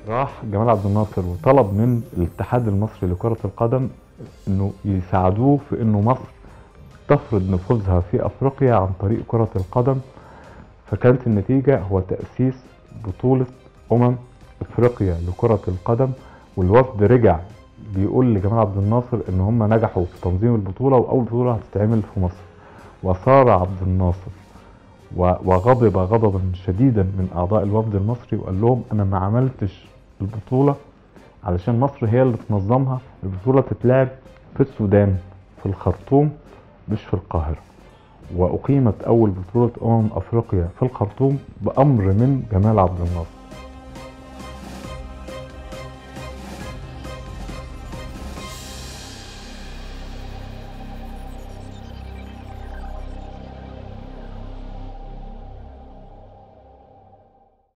راح جمال عبد الناصر وطلب من الاتحاد المصري لكرة القدم انه يساعدوه في انه مصر تفرض نفوذها في افريقيا عن طريق كرة القدم فكانت النتيجة هو تأسيس بطولة أمم أفريقيا لكرة القدم والوفد رجع بيقول لجمال عبد الناصر إن هم نجحوا في تنظيم البطولة وأول بطولة هتتعمل في مصر وصار عبد الناصر و- وغضب غضبا شديدا من أعضاء الوفد المصري وقال لهم أنا ما عملتش البطولة علشان مصر هي اللي تنظمها البطولة تتلعب في السودان في الخرطوم مش في القاهرة وأقيمت أول بطولة أمم أفريقيا في الخرطوم بأمر من جمال عبد الناصر